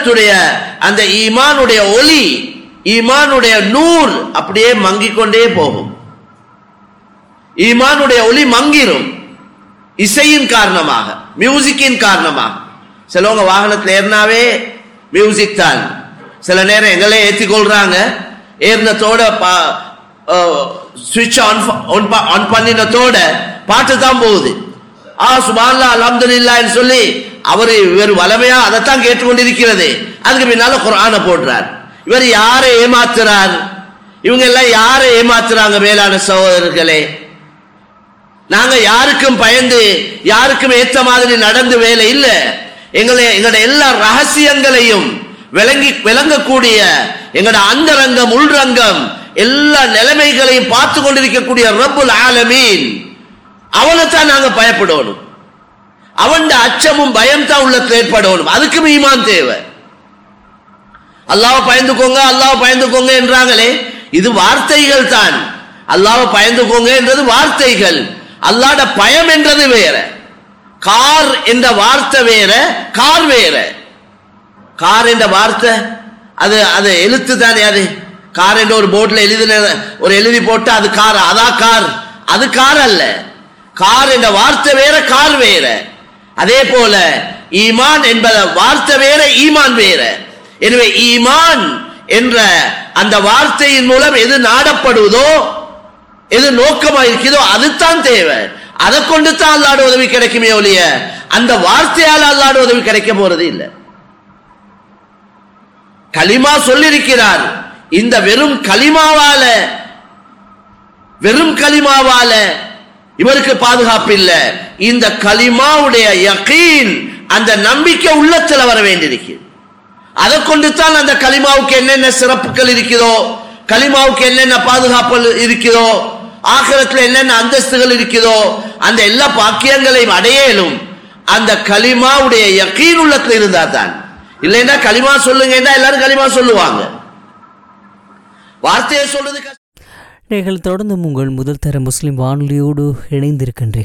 உள்ளத்துடைய அந்த ஈமானுடைய ஒளி ஈமானுடைய நூர் அப்படியே மங்கிக் கொண்டே போகும் ஈமானுடைய ஒளி மங்கிரும் இசையின் காரணமாக மியூசிக்கின் காரணமாக சிலவங்க வாகனத்தில் ஏறினாவே மியூசிக் தான் சில நேரம் எங்களே ஏற்றி கொள்றாங்க ஏறினத்தோட சுவிட்ச் ஆன் ஆன் பண்ணினத்தோட பாட்டு தான் போகுது ஆ சுபான்லா அலமதுல்லான்னு சொல்லி அவர் இவர் வளமையா அதைத்தான் கேட்டுக்கொண்டிருக்கிறது அதுக்கு பின்னால குரான போடுறார் இவர் யாரை ஏமாத்துறார் இவங்க எல்லாம் யாரை ஏமாத்துறாங்க மேலான சகோதரர்களே நாங்க யாருக்கும் பயந்து யாருக்கும் ஏத்த மாதிரி நடந்து வேலை இல்ல எங்களை எங்களோட எல்லா ரகசியங்களையும் விளங்கி விளங்கக்கூடிய எங்களோட அந்தரங்கம் உள்ரங்கம் எல்லா நிலைமைகளையும் பார்த்து கொண்டிருக்கக்கூடிய ரப்புல் ஆலமீன் அவனைத்தான் நாங்க பயப்படணும் அவன் அச்சமும் பயம் தான் உள்ளத்துல ஏற்படணும் அதுக்கும் ஈமான் தேவை அல்லாஹ் பயந்துக்கோங்க அல்லாஹ் பயந்துக்கோங்க என்றாங்களே இது வார்த்தைகள் தான் அல்லாஹ் பயந்துக்கோங்க என்றது வார்த்தைகள் அல்லாட பயம் என்றது வேற கார் என்ற வார்த்தை வேற கார் வேற கார் என்ற வார்த்தை அது அது எழுத்து தானே அது கார் என்ற ஒரு போர்ட்ல எழுதின ஒரு எழுதி போட்டு அது கார் அதா கார் அது கார் அல்ல கார் என்ற வார்த்தை வேற கார் வேற அதே போல ஈமான் என்பத வார்த்தை வேற ஈமான் வேற எனவே ஈமான் என்ற அந்த வார்த்தையின் மூலம் எது நாடப்படுவதோ எது நோக்கமா இருக்கிறதோ அதுதான் தேவை அதை கொண்டு தான் அல்லாட உதவி கிடைக்குமே ஒழிய அந்த வார்த்தையால் அல்லாட உதவி கிடைக்க போறது இல்லை களிமா சொல்லியிருக்கிறார் இந்த வெறும் களிமாவால வெறும் களிமாவால இவருக்கு பாதுகாப்பு இல்ல இந்த களிமாவுடைய யகீன் அந்த நம்பிக்கை உள்ளத்துல வர வேண்டியிருக்கு அதை கொண்டு தான் அந்த களிமாவுக்கு என்னென்ன சிறப்புகள் இருக்குதோ களிமாவுக்கு என்னென்ன பாதுகாப்பு இருக்குதோ ஆகிரத்துல என்னென்ன அந்தஸ்துகள் இருக்குதோ அந்த எல்லா பாக்கியங்களையும் அடையலும் அந்த களிமாவுடைய யக்கீன் உள்ளத்துல இருந்தா தான் இல்லைன்னா களிமா சொல்லுங்கன்னா எல்லாரும் களிமா சொல்லுவாங்க வார்த்தையை சொல்றது கஷ்டம். நீங்கள் தொடர்ந்து உங்கள் முதல் தர முஸ்லிம் வானொலியோடு இணைந்திருக்கின்றீர்கள்